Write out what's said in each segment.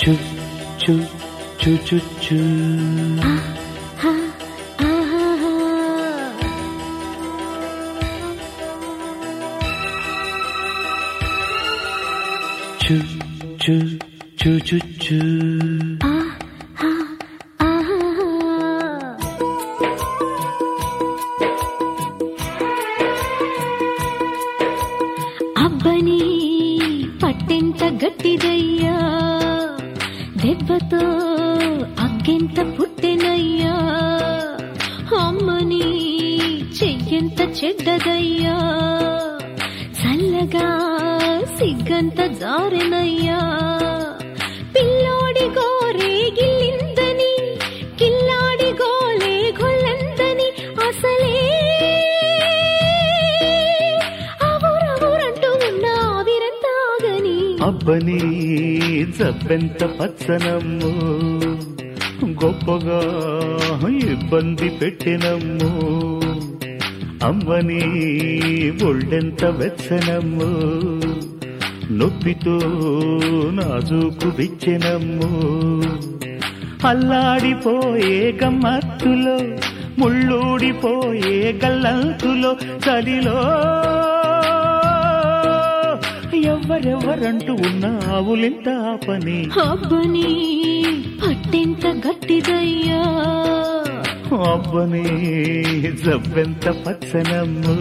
చు చు చు చు చు చు చు చు చు చు అబ్బని పట్టెంత గట్టిదయ్యా దెబ్బతో అక్కెంత పుట్టెనయ్యా అమ్మని చెయ్యంత చెడ్డదయ్యా చల్లగా సిగ్గంత జారెనయ్యా పిల్లోడి గోరే గిల్లిందని కిల్లాడి గోలే గొల్లందని అసలే అవురవురంటూ ఉన్న ఆవిరంతాగని అబ్బని జబ్బెంత పచ్చనమ్ము గొప్పగా ఇబ్బంది పెట్టినమ్ము అమ్మని ఒళ్ళెంత వెచ్చనమ్ము నొప్పితో నాజూకు విచ్చెనమ్ము అల్లాడిపోయే గమ్మత్తులో ముళ్ళూడిపోయే గల్లంతులో చలిలో ఎవరెవరంటూ ఉన్న ఆవులింత పని అబ్బని పట్టెంత గట్టిదయ్యా అబ్బని జబ్బెంత పచ్చనమ్ము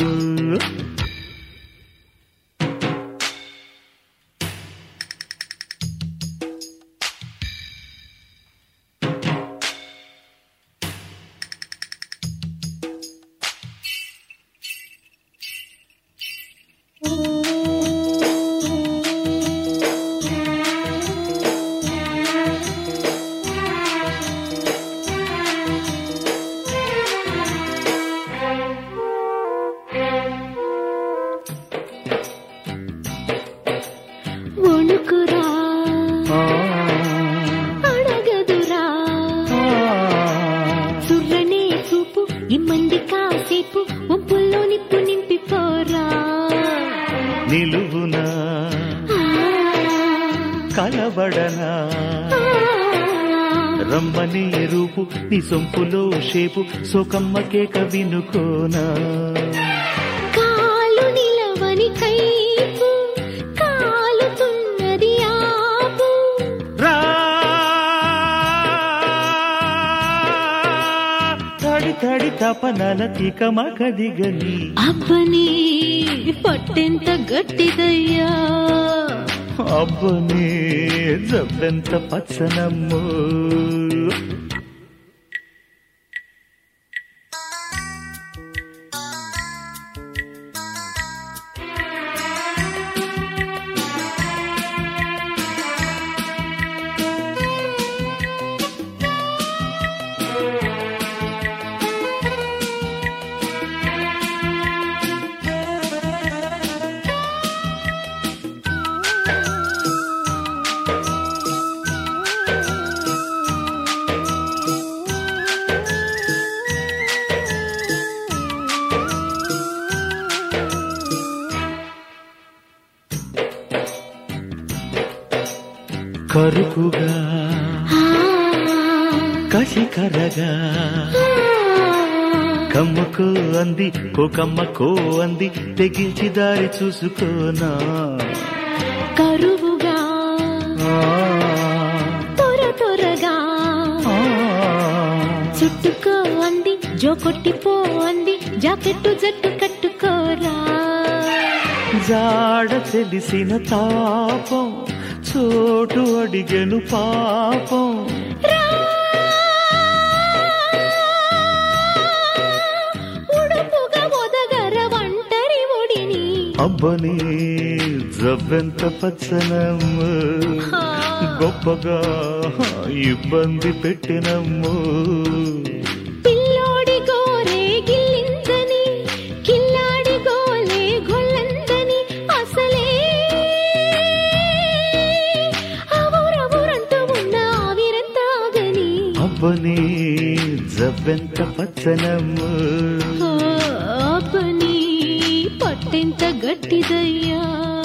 వణుకురా ఆ, అడగదురా ఆ, సుర్రనే చూపు ఇమ్మంది కాసేపు ఒప్పుల్లో నిప్పు నింపిపోరా నిలువునా ఆ, కలబడనా ఆ, రమ్మని రూపు నీ సొంపులో షేపు సోకమ్మకే కవినుకోనా కాలు నిలవని కైపు కాలుతున్నది ఆపు రా తడి తడి తపనల తికమకదిగని అబ్బని పట్టెంత గట్టిదయ్యా అబ్బని జబ్బెంత పచ్చనమ్ము కరుకుగా ఆ, కసి కరగా కమ్మకు అంది కోకమ్మకో అంది తెగించి దారి చూసుకోనా కరువుగా ఆ, త్వర త్వరగా ఆ, చుట్టుకో అంది జో కొట్టిపో అంది జాకెట్టు జట్టు కట్టుకోరా జాడ తెలిసిన తాపం చోటు అడిగెను పాపం రా. ఉడుపుగా ఒదగర ఒంటరి ఒడిని అబ్బని జబ్బెంత పచ్చనమ్ము ఆ, గొప్పగా ఇబ్బంది పెట్టినమ్ము పిల్లోడి గోరే గిల్లిందని కిల్లాడి గోలే గొల్లందని అసలే అవురవురంటూ ఉన్న ఆవిరంతాగని అబ్బని జబ్బెంత పచ్చనమ్ము ఆ, అబ్బని పట్టెంత గట్టిదయ్యా